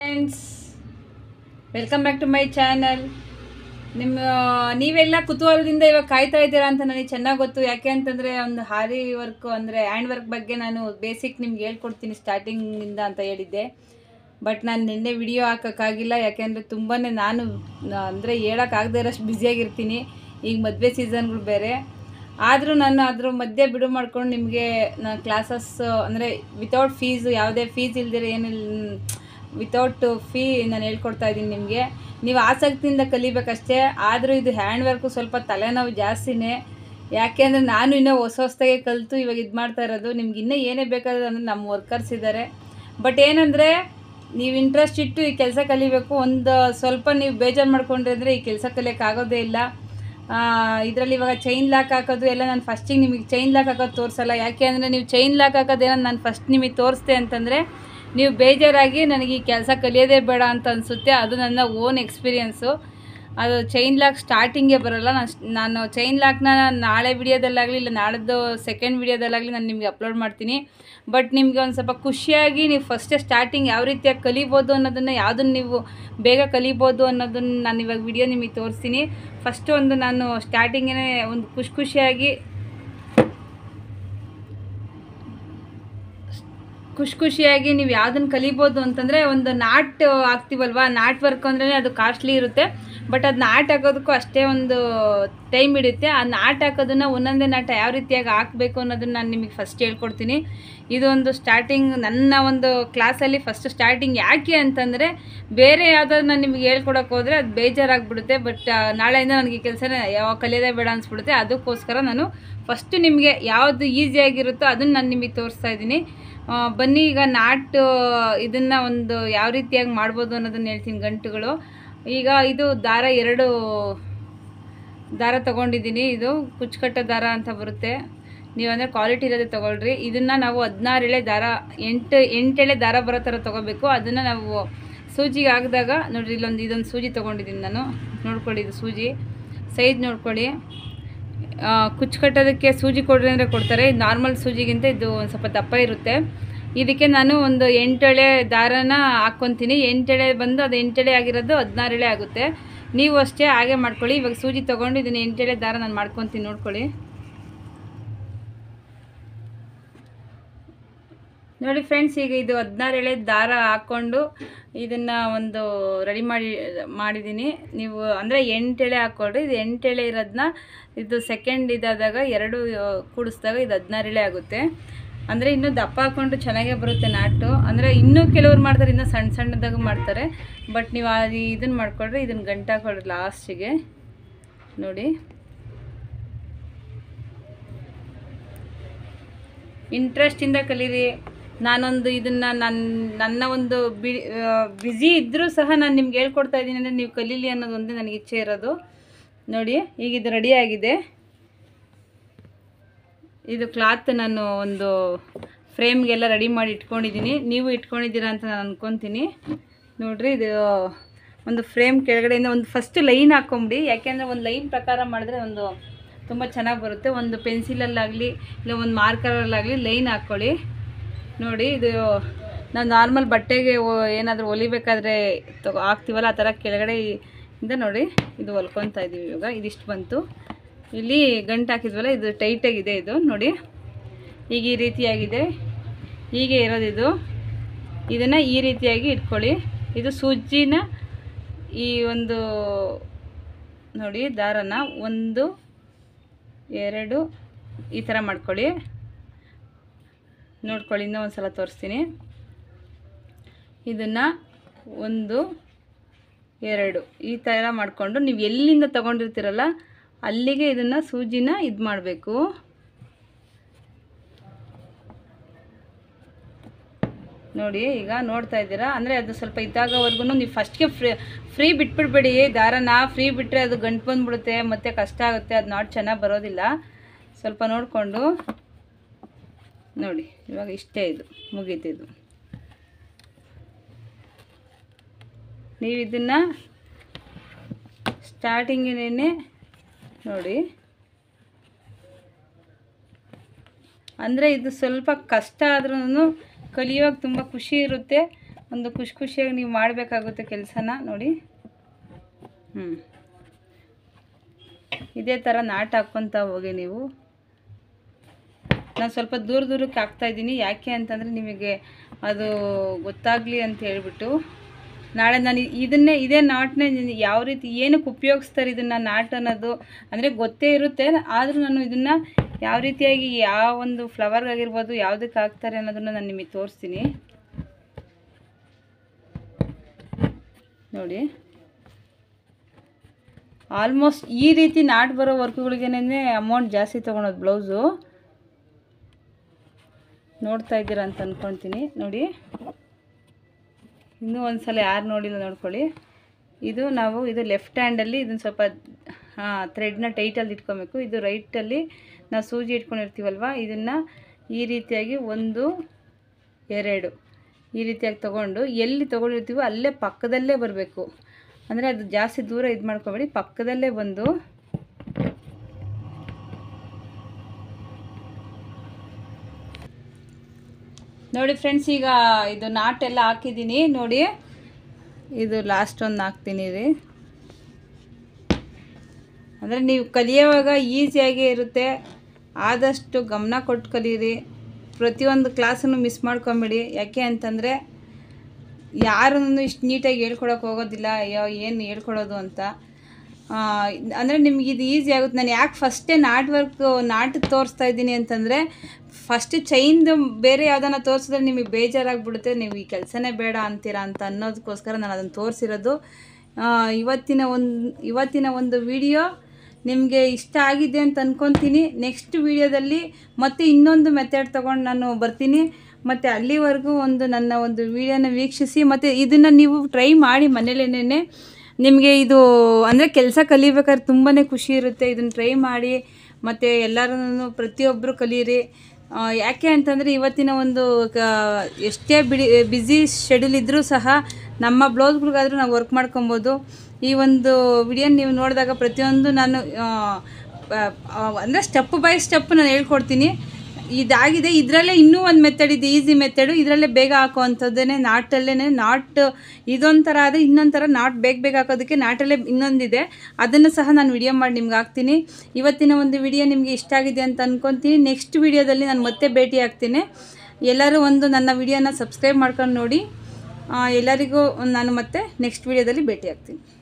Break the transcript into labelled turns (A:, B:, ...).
A: friends welcome back to my channel ನಿಮ್ಮ ನೀವೆಲ್ಲ ಕುತೂಹಲದಿಂದ ಇವಾಗ ಕಾಯ್ತಾ ಇದ್ದೀರಾ ಅಂತ ನನಗೆ ಚೆನ್ನಾಗಿ ಗೊತ್ತು ಯಾಕೆ ಅಂತಂದರೆ ಒಂದು ಹಾರಿ ವರ್ಕ್ ಅಂದರೆ ಹ್ಯಾಂಡ್ ವರ್ಕ್ ಬಗ್ಗೆ ನಾನು ಬೇಸಿಕ್ ನಿಮ್ಗೆ ಹೇಳ್ಕೊಡ್ತೀನಿ ಸ್ಟಾರ್ಟಿಂಗಿಂದ ಅಂತ ಹೇಳಿದ್ದೆ ಬಟ್ ನಾನು ನಿನ್ನೆ ವಿಡಿಯೋ ಹಾಕೋಕ್ಕಾಗಿಲ್ಲ ಯಾಕೆಂದರೆ ತುಂಬಾ ನಾನು ಅಂದರೆ ಹೇಳೋಕ್ಕಾಗದೇ ಇರೋಷ್ಟು ಬ್ಯುಸಿಯಾಗಿರ್ತೀನಿ ಈಗ ಮದುವೆ ಸೀಸನ್ಗಳು ಬೇರೆ ಆದರೂ ನಾನು ಅದ್ರ ಮಧ್ಯೆ ಬಿಡು ಮಾಡ್ಕೊಂಡು ನಿಮಗೆ ನಾನು ಕ್ಲಾಸಸ್ ಅಂದರೆ ವಿತೌಟ್ ಫೀಸು ಯಾವುದೇ ಫೀಸ್ ಇಲ್ದಿರ ಏನಿಲ್ಲ ವಿತೌಟ್ ಫೀ ನಾನು ಹೇಳ್ಕೊಡ್ತಾ ಇದ್ದೀನಿ ನಿಮಗೆ ನೀವು ಆಸಕ್ತಿಯಿಂದ ಕಲಿಬೇಕಷ್ಟೇ ಆದರೂ ಇದು ಹ್ಯಾಂಡ್ ವರ್ಕು ಸ್ವಲ್ಪ ತಲೆನೋವು ಜಾಸ್ತಿನೇ ಯಾಕೆ ಅಂದರೆ ನಾನು ಇನ್ನೂ ಹೊಸ ಹೊಸದಾಗೆ ಕಲಿತು ಇವಾಗ ಇದು ಮಾಡ್ತಾ ಇರೋದು ನಿಮ್ಗೆ ಇನ್ನೂ ಏನೇ ಬೇಕಾದ್ರೆ ಅಂದರೆ ನಮ್ಮ ವರ್ಕರ್ಸ್ ಇದ್ದಾರೆ ಬಟ್ ಏನಂದರೆ ನೀವು ಇಂಟ್ರೆಸ್ಟ್ ಇಟ್ಟು ಈ ಕೆಲಸ ಕಲಿಬೇಕು ಒಂದು ಸ್ವಲ್ಪ ನೀವು ಬೇಜಾರು ಮಾಡ್ಕೊಂಡ್ರೆ ಈ ಕೆಲಸ ಕಲಿಯೋಕ್ಕಾಗೋದೇ ಇಲ್ಲ ಇದರಲ್ಲಿ ಇವಾಗ ಚೈನ್ ಲಾಕ್ ಹಾಕೋದು ಎಲ್ಲ ನಾನು ಫಸ್ಟಿಗೆ ನಿಮಗೆ ಚೈನ್ ಲಾಕ್ ಹಾಕೋದು ತೋರಿಸಲ್ಲ ಯಾಕೆ ಅಂದರೆ ನೀವು ಚೈನ್ ಲಾಕ್ ಹಾಕೋದೇನೋ ನಾನು ಫಸ್ಟ್ ನಿಮಗೆ ತೋರಿಸ್ದೆ ಅಂತಂದರೆ ನೀವು ಬೇಜಾರಾಗಿ ನನಗೆ ಈ ಕೆಲಸ ಕಲಿಯೋದೇ ಬೇಡ ಅಂತ ಅನಿಸುತ್ತೆ ಅದು ನನ್ನ ಓನ್ ಎಕ್ಸ್ಪೀರಿಯೆನ್ಸು ಅದು ಚೈನ್ ಲಾಕ್ ಸ್ಟಾರ್ಟಿಂಗೇ ಬರೋಲ್ಲ ನಾನು ನಾನು ಚೈನ್ ಲಾಕ್ನ ನಾಳೆ ವಿಡಿಯೋದಲ್ಲಾಗಲಿ ಇಲ್ಲ ನಾಳಿದ್ದು ಸೆಕೆಂಡ್ ವಿಡಿಯೋದಲ್ಲಾಗಲಿ ನಾನು ನಿಮಗೆ ಅಪ್ಲೋಡ್ ಮಾಡ್ತೀನಿ ಬಟ್ ನಿಮಗೆ ಒಂದು ಸ್ವಲ್ಪ ಖುಷಿಯಾಗಿ ನೀವು ಫಸ್ಟೇ ಸ್ಟಾರ್ಟಿಂಗ್ ಯಾವ ರೀತಿಯಾಗಿ ಕಲಿಬೋದು ಅನ್ನೋದನ್ನು ಯಾವುದನ್ನು ನೀವು ಬೇಗ ಕಲಿಬೋದು ಅನ್ನೋದನ್ನು ನಾನು ಇವಾಗ ವಿಡಿಯೋ ನಿಮಗೆ ತೋರಿಸ್ತೀನಿ ಫಸ್ಟು ಒಂದು ನಾನು ಸ್ಟಾರ್ಟಿಂಗೇ ಒಂದು ಖುಷಿ ಖುಷಿಯಾಗಿ ಖುಷಿ ಖುಷಿಯಾಗಿ ನೀವು ಯಾವುದನ್ನು ಕಲಿಬೋದು ಅಂತಂದರೆ ಒಂದು ನಾಟ್ ಹಾಕ್ತೀವಲ್ವ ನಾಟ್ ವರ್ಕ್ ಅಂದ್ರೆ ಅದು ಕಾಸ್ಟ್ಲಿ ಇರುತ್ತೆ ಬಟ್ ಅದು ನಾಟ್ ಹಾಕೋದಕ್ಕೂ ಅಷ್ಟೇ ಒಂದು ಟೈಮ್ ಹಿಡಿಯುತ್ತೆ ಆ ನಾಟ್ ಹಾಕೋದನ್ನು ಒಂದೊಂದೇ ನಾಟ ಯಾವ ರೀತಿಯಾಗಿ ಹಾಕಬೇಕು ಅನ್ನೋದನ್ನು ನಾನು ನಿಮಗೆ ಫಸ್ಟ್ ಹೇಳ್ಕೊಡ್ತೀನಿ ಇದು ಒಂದು ಸ್ಟಾರ್ಟಿಂಗ್ ನನ್ನ ಒಂದು ಕ್ಲಾಸಲ್ಲಿ ಫಸ್ಟ್ ಸ್ಟಾರ್ಟಿಂಗ್ ಯಾಕೆ ಅಂತಂದರೆ ಬೇರೆ ಯಾವುದಾದ್ರು ನಾನು ನಿಮಗೆ ಹೇಳ್ಕೊಡೋಕೆ ಹೋದರೆ ಅದು ಬೇಜಾರಾಗ್ಬಿಡುತ್ತೆ ಬಟ್ ನಾಳೆಯಿಂದ ನನಗೆ ಕೆಲಸನ ಯಾವಾಗ ಕಲಿಯೋದೇ ಬೇಡ ಅನಿಸ್ಬಿಡುತ್ತೆ ಅದಕ್ಕೋಸ್ಕರ ನಾನು ಫಸ್ಟು ನಿಮಗೆ ಯಾವುದು ಈಸಿಯಾಗಿರುತ್ತೋ ಅದನ್ನು ನಾನು ನಿಮಗೆ ತೋರಿಸ್ತಾ ಇದ್ದೀನಿ ಬನ್ನಿ ಈಗ ನಾಟ್ ಇದನ್ನು ಒಂದು ಯಾವ ರೀತಿಯಾಗಿ ಮಾಡ್ಬೋದು ಅನ್ನೋದನ್ನು ಹೇಳ್ತೀನಿ ಗಂಟುಗಳು ಈಗ ಇದು ದಾರ ಎರಡು ದಾರ ತೊಗೊಂಡಿದ್ದೀನಿ ಇದು ಕುಚ್ಚುಕಟ್ಟ ದಾರ ಅಂತ ಬರುತ್ತೆ ನೀವು ಅಂದರೆ ಕ್ವಾಲಿಟಿ ಇರೋದೇ ತೊಗೊಳ್ರಿ ಇದನ್ನು ನಾವು ಹದಿನಾರು ಎಳೆ ದಾರ ಎಂಟು ಎಂಟು ಎಳೆ ದಾರ ಬರೋ ಥರ ತೊಗೋಬೇಕು ಅದನ್ನು ನಾವು ಸೂಜಿಗೆ ಹಾಕಿದಾಗ ನೋಡಿರಿ ಇಲ್ಲೊಂದು ಇದೊಂದು ಸೂಜಿ ತೊಗೊಂಡಿದ್ದೀನಿ ನಾನು ನೋಡ್ಕೊಳ್ಳಿ ಇದು ಸೂಜಿ ಸೈಜ್ ನೋಡ್ಕೊಳ್ಳಿ ಕುಚ್ಚು ಕಟ್ಟೋದಕ್ಕೆ ಸೂಜಿ ಕೊಡ್ರಿ ಅಂದರೆ ಕೊಡ್ತಾರೆ ಇದು ನಾರ್ಮಲ್ ಸೂಜಿಗಿಂತ ಇದು ಒಂದು ಸ್ವಲ್ಪ ದಪ್ಪ ಇರುತ್ತೆ ಇದಕ್ಕೆ ನಾನು ಒಂದು ಎಂಟೆಳೆ ದಾರನ ಹಾಕ್ಕೊತೀನಿ ಎಂಟೆಳೆ ಬಂದು ಅದು ಎಂಟೆಳೆ ಆಗಿರೋದು ಹದಿನಾರು ಎಳೆ ಆಗುತ್ತೆ ನೀವು ಅಷ್ಟೇ ಹಾಗೆ ಮಾಡ್ಕೊಳ್ಳಿ ಇವಾಗ ಸೂಜಿ ತೊಗೊಂಡು ಇದನ್ನು ಎಂಟೆಳೆ ದಾರ ನಾನು ಮಾಡ್ಕೊತೀನಿ ನೋಡ್ಕೊಳ್ಳಿ ನೋಡಿ ಫ್ರೆಂಡ್ಸ್ ಈಗ ಇದು ಹದಿನಾರು ಎಳೆ ದಾರ ಹಾಕ್ಕೊಂಡು ಇದನ್ನು ಒಂದು ರೆಡಿ ಮಾಡಿ ಮಾಡಿದ್ದೀನಿ ನೀವು ಅಂದರೆ ಎಂಟೆಳೆ ಹಾಕ್ಕೊಳ್ರಿ ಇದು ಎಂಟೆಳೆ ಇರೋದನ್ನ ಇದು ಸೆಕೆಂಡ್ ಇದಾದಾಗ ಎರಡು ಕೂಡಿಸಿದಾಗ ಇದು ಹದಿನಾರು ಎಳೆ ಆಗುತ್ತೆ ಅಂದರೆ ಇನ್ನೂ ದಪ್ಪ ಹಾಕ್ಕೊಂಡು ಚೆನ್ನಾಗೇ ಬರುತ್ತೆ ನಾಟು ಅಂದರೆ ಇನ್ನೂ ಕೆಲವ್ರು ಮಾಡ್ತಾರೆ ಇನ್ನೂ ಸಣ್ಣ ಸಣ್ಣದಾಗ ಮಾಡ್ತಾರೆ ಬಟ್ ನೀವು ಅದು ಇದನ್ನು ಮಾಡ್ಕೊಳ್ರಿ ಇದನ್ನು ಗಂಟು ಹಾಕೊಳ್ರಿ ಲಾಸ್ಟಿಗೆ ನೋಡಿ ಇಂಟ್ರೆಸ್ಟಿಂದ ಕಲೀರಿ ನಾನೊಂದು ಇದನ್ನು ನನ್ನ ನನ್ನ ಒಂದು ಬಿ ಬ್ಯುಸಿ ಇದ್ದರೂ ಸಹ ನಾನು ನಿಮ್ಗೆ ಹೇಳ್ಕೊಡ್ತಾ ಇದ್ದೀನಿ ಅಂದರೆ ನೀವು ಕಲೀಲಿ ಅನ್ನೋದು ಒಂದೇ ನನಗೆ ಇಚ್ಛೆ ಇರೋದು ನೋಡಿ ಈಗ ಇದು ರೆಡಿಯಾಗಿದೆ ಇದು ಕ್ಲಾತ್ ನಾನು ಒಂದು ಫ್ರೇಮ್ಗೆಲ್ಲ ರೆಡಿ ಮಾಡಿ ಇಟ್ಕೊಂಡಿದ್ದೀನಿ ನೀವು ಇಟ್ಕೊಂಡಿದ್ದೀರಾ ಅಂತ ನಾನು ಅಂದ್ಕೊತೀನಿ ನೋಡಿರಿ ಇದು ಒಂದು ಫ್ರೇಮ್ ಕೆಳಗಡೆಯಿಂದ ಒಂದು ಫಸ್ಟ್ ಲೈನ್ ಹಾಕ್ಕೊಂಬಿಡಿ ಯಾಕೆಂದರೆ ಒಂದು ಲೈನ್ ಪ್ರಕಾರ ಮಾಡಿದ್ರೆ ಒಂದು ತುಂಬ ಚೆನ್ನಾಗಿ ಬರುತ್ತೆ ಒಂದು ಪೆನ್ಸಿಲಲ್ಲಾಗಲಿ ಇಲ್ಲ ಒಂದು ಮಾರ್ಕರಲ್ಲಾಗಲಿ ಲೈನ್ ಹಾಕ್ಕೊಳ್ಳಿ ನೋಡಿ ಇದು ನಾವು ನಾರ್ಮಲ್ ಬಟ್ಟೆಗೆ ಏನಾದರೂ ಹೊಲಿಬೇಕಾದ್ರೆ ತಗೋ ಹಾಕ್ತೀವಲ್ಲ ಆ ಥರ ಕೆಳಗಡೆ ಇಂದ ನೋಡಿ ಇದು ಹೊಲ್ಕೊತಾ ಇದ್ದೀವಿ ಇವಾಗ ಇದಿಷ್ಟು ಬಂತು ಇಲ್ಲಿ ಗಂಟು ಹಾಕಿದ್ವಲ್ಲ ಇದು ಟೈಟಾಗಿದೆ ಇದು ನೋಡಿ ಈಗ ಈ ರೀತಿಯಾಗಿದೆ ಹೀಗೆ ಇರೋದಿದು ಇದನ್ನು ಈ ರೀತಿಯಾಗಿ ಇಟ್ಕೊಳ್ಳಿ ಇದು ಸೂಜಿನ ಈ ಒಂದು ನೋಡಿ ದಾರನ ಒಂದು ಎರಡು ಈ ಥರ ಮಾಡ್ಕೊಳ್ಳಿ ನೋಡ್ಕೊಳ್ಳಿ ಇನ್ನೂ ಒಂದು ಸಲ ತೋರಿಸ್ತೀನಿ ಇದನ್ನು ಒಂದು ಎರಡು ಈ ಥರ ಮಾಡಿಕೊಂಡು ನೀವು ಎಲ್ಲಿಂದ ತೊಗೊಂಡಿರ್ತೀರಲ್ಲ ಅಲ್ಲಿಗೆ ಇದನ್ನು ಸೂಜಿನ ಇದು ಮಾಡಬೇಕು ನೋಡಿ ಈಗ ನೋಡ್ತಾ ಇದ್ದೀರಾ ಅಂದರೆ ಅದು ಸ್ವಲ್ಪ ಇದ್ದಾಗವರೆಗೂ ನೀವು ಫಸ್ಟ್ಗೆ ಫ್ರೀ ಫ್ರೀ ಬಿಟ್ಬಿಡ್ಬೇಡಿ ದಾರನ ಫ್ರೀ ಬಿಟ್ಟರೆ ಅದು ಗಂಟು ಬಂದುಬಿಡುತ್ತೆ ಮತ್ತು ಕಷ್ಟ ಆಗುತ್ತೆ ಅದು ನಾಟ್ ಚೆನ್ನಾಗಿ ಬರೋದಿಲ್ಲ ಸ್ವಲ್ಪ ನೋಡಿಕೊಂಡು ನೋಡಿ ಇವಾಗ ಇಷ್ಟೇ ಇದು ಮುಗೀತಿದ್ದು ನೀವು ಇದನ್ನು ಸ್ಟಾರ್ಟಿಂಗಿನೇ ನೋಡಿ ಅಂದರೆ ಇದು ಸ್ವಲ್ಪ ಕಷ್ಟ ಆದ್ರೂ ಕಲಿಯೋಕೆ ತುಂಬ ಖುಷಿ ಇರುತ್ತೆ ಒಂದು ಖುಷಿ ಖುಷಿಯಾಗಿ ನೀವು ಮಾಡಬೇಕಾಗುತ್ತೆ ಕೆಲಸನ ನೋಡಿ ಹ್ಞೂ ಇದೇ ಥರ ನಾಟ್ ಹಾಕ್ಕೊತ ಹೋಗಿ ನೀವು ನಾನು ಸ್ವಲ್ಪ ದೂರ ದೂರಕ್ಕೆ ಹಾಕ್ತಾ ಇದ್ದೀನಿ ಯಾಕೆ ಅಂತಂದರೆ ನಿಮಗೆ ಅದು ಗೊತ್ತಾಗಲಿ ಅಂತ ಹೇಳ್ಬಿಟ್ಟು ನಾಳೆ ನಾನು ಇದನ್ನೇ ಇದೇ ನಾಟನ್ನ ಯಾವ ರೀತಿ ಏನಕ್ಕೆ ಉಪಯೋಗಿಸ್ತಾರೆ ಇದನ್ನು ನಾಟ್ ಅನ್ನೋದು ಅಂದರೆ ಗೊತ್ತೇ ಇರುತ್ತೆ ಆದರೂ ನಾನು ಇದನ್ನು ಯಾವ ರೀತಿಯಾಗಿ ಯಾವ ಒಂದು ಫ್ಲವರ್ಗಾಗಿರ್ಬೋದು ಯಾವುದಕ್ಕೆ ಹಾಕ್ತಾರೆ ಅನ್ನೋದನ್ನು ನಾನು ನಿಮಗೆ ತೋರಿಸ್ತೀನಿ ನೋಡಿ ಆಲ್ಮೋಸ್ಟ್ ಈ ರೀತಿ ನಾಟ್ ಬರೋ ವರ್ಕ್ಗಳಿಗೇನೆ ಅಮೌಂಟ್ ಜಾಸ್ತಿ ತೊಗೊಳೋದು ಬ್ಲೌಸು ನೋಡ್ತಾ ಇದ್ದೀರಾ ಅಂತ ಅಂದ್ಕೊಳ್ತೀನಿ ನೋಡಿ ಇನ್ನೂ ಒಂದು ಸಲ ಯಾರು ನೋಡಿಲ್ಲ ನೋಡ್ಕೊಳ್ಳಿ ಇದು ನಾವು ಇದು ಲೆಫ್ಟ್ ಹ್ಯಾಂಡಲ್ಲಿ ಇದನ್ನು ಸ್ವಲ್ಪ ಹಾಂ ಥ್ರೆಡ್ನ ಟೈಟಲ್ಲಿ ಇಟ್ಕೊಬೇಕು ಇದು ರೈಟಲ್ಲಿ ನಾವು ಸೂಜಿ ಇಟ್ಕೊಂಡಿರ್ತೀವಲ್ವ ಇದನ್ನು ಈ ರೀತಿಯಾಗಿ ಒಂದು ಎರಡು ಈ ರೀತಿಯಾಗಿ ತೊಗೊಂಡು ಎಲ್ಲಿ ತೊಗೊಂಡಿರ್ತೀವೋ ಅಲ್ಲೇ ಪಕ್ಕದಲ್ಲೇ ಬರಬೇಕು ಅಂದರೆ ಅದು ಜಾಸ್ತಿ ದೂರ ಇದು ಮಾಡ್ಕೊಬೇಡಿ ಪಕ್ಕದಲ್ಲೇ ಬಂದು ನೋಡಿ ಫ್ರೆಂಡ್ಸ್ ಈಗ ಇದು ನಾಟೆಲ್ಲ ಹಾಕಿದ್ದೀನಿ ನೋಡಿ ಇದು ಲಾಸ್ಟ್ ಒಂದು ಹಾಕ್ತೀನಿ ರೀ ಅಂದರೆ ನೀವು ಕಲಿಯೋವಾಗ ಈಸಿಯಾಗೇ ಇರುತ್ತೆ ಆದಷ್ಟು ಗಮನ ಕೊಟ್ಟು ಕಲೀರಿ ಪ್ರತಿಯೊಂದು ಕ್ಲಾಸನ್ನು ಮಿಸ್ ಮಾಡ್ಕೊಂಬೇಡಿ ಯಾಕೆ ಅಂತಂದರೆ ಯಾರನ್ನು ಇಷ್ಟು ನೀಟಾಗಿ ಹೇಳ್ಕೊಡೋಕೆ ಹೋಗೋದಿಲ್ಲ ಅಯ್ಯೋ ಏನು ಹೇಳ್ಕೊಡೋದು ಅಂತ ಅಂದರೆ ನಿಮ್ಗೆ ಇದು ಈಸಿ ಆಗುತ್ತೆ ನಾನು ಯಾಕೆ ಫಸ್ಟೇ ನಾಟ್ ವರ್ಕ್ ನಾಟ್ ತೋರಿಸ್ತಾ ಇದ್ದೀನಿ ಅಂತಂದರೆ ಫಸ್ಟ್ ಚೈನ್ದು ಬೇರೆ ಯಾವುದನ್ನ ತೋರಿಸಿದ್ರೆ ನಿಮಗೆ ಬೇಜಾರಾಗ್ಬಿಡುತ್ತೆ ನೀವು ಈ ಕೆಲಸನೇ ಬೇಡ ಅಂತೀರಾ ಅಂತ ಅನ್ನೋದಕ್ಕೋಸ್ಕರ ನಾನು ಅದನ್ನು ತೋರಿಸಿರೋದು ಇವತ್ತಿನ ಒಂದು ಇವತ್ತಿನ ಒಂದು ವಿಡಿಯೋ ನಿಮಗೆ ಇಷ್ಟ ಆಗಿದೆ ಅಂತ ಅಂದ್ಕೊತೀನಿ ನೆಕ್ಸ್ಟ್ ವಿಡಿಯೋದಲ್ಲಿ ಮತ್ತೆ ಇನ್ನೊಂದು ಮೆಥಡ್ ತೊಗೊಂಡು ನಾನು ಬರ್ತೀನಿ ಮತ್ತು ಅಲ್ಲಿವರೆಗೂ ಒಂದು ನನ್ನ ಒಂದು ವಿಡಿಯೋನ ವೀಕ್ಷಿಸಿ ಮತ್ತು ಇದನ್ನು ನೀವು ಟ್ರೈ ಮಾಡಿ ಮನೇಲೇನೆ ನಿಮಗೆ ಇದು ಅಂದರೆ ಕೆಲಸ ಕಲಿಬೇಕಾದ್ರೆ ತುಂಬಾ ಖುಷಿ ಇರುತ್ತೆ ಇದನ್ನು ಟ್ರೈ ಮಾಡಿ ಮತ್ತು ಎಲ್ಲರೂ ಪ್ರತಿಯೊಬ್ಬರು ಕಲೀರಿ ಆ, ಯಾಕೆ ಅಂತಂದರೆ ಇವತ್ತಿನ ಒಂದು ಕ ಎಷ್ಟೇ ಬಿಡಿ ಬ್ಯುಸಿ ಶೆಡ್ಯೂಲ್ ಇದ್ದರೂ ಸಹ ನಮ್ಮ ಬ್ಲೌಸ್ಗಳಿಗಾದರೂ ನಾವು ವರ್ಕ್ ಮಾಡ್ಕೊಬೋದು ಈ ಒಂದು ವಿಡಿಯೋ ನೀವು ನೋಡಿದಾಗ ಪ್ರತಿಯೊಂದು ನಾನು ಅಂದರೆ ಸ್ಟೆಪ್ ಬೈ ಸ್ಟೆಪ್ ನಾನು ಹೇಳ್ಕೊಡ್ತೀನಿ ಇದಾಗಿದೆ ಇದರಲ್ಲೇ ಇನ್ನೂ ಒಂದು ಮೆಥಡ್ ಇದೆ ಈಸಿ ಮೆಥಡು ಇದರಲ್ಲೇ ಬೇಗ ಹಾಕುವಂಥದ್ದೇ ನಾಟಲ್ಲೇ ನಾಟ್ ಇದೊಂಥರ ಆದರೆ ಇನ್ನೊಂಥರ ನಾಟ್ ಬೇಗ ಬೇಗ ಹಾಕೋದಕ್ಕೆ ನಾಟಲ್ಲೇ ಇನ್ನೊಂದಿದೆ ಅದನ್ನು ಸಹ ನಾನು ವಿಡಿಯೋ ಮಾಡಿ ನಿಮ್ಗೆ ಹಾಕ್ತೀನಿ ಇವತ್ತಿನ ಒಂದು ವಿಡಿಯೋ ನಿಮಗೆ ಇಷ್ಟ ಆಗಿದೆ ಅಂತ ಅಂದ್ಕೊತೀನಿ ನೆಕ್ಸ್ಟ್ ವಿಡಿಯೋದಲ್ಲಿ ನಾನು ಮತ್ತೆ ಭೇಟಿ ಆಗ್ತೀನಿ ಎಲ್ಲರೂ ಒಂದು ನನ್ನ ವಿಡಿಯೋನ ಸಬ್ಸ್ಕ್ರೈಬ್ ಮಾಡ್ಕೊಂಡು ನೋಡಿ ಆ, ಎಲ್ಲರಿಗೂ ನಾನು ಮತ್ತೆ ನೆಕ್ಸ್ಟ್ ವಿಡಿಯೋದಲ್ಲಿ ಭೇಟಿ ಆಗ್ತೀನಿ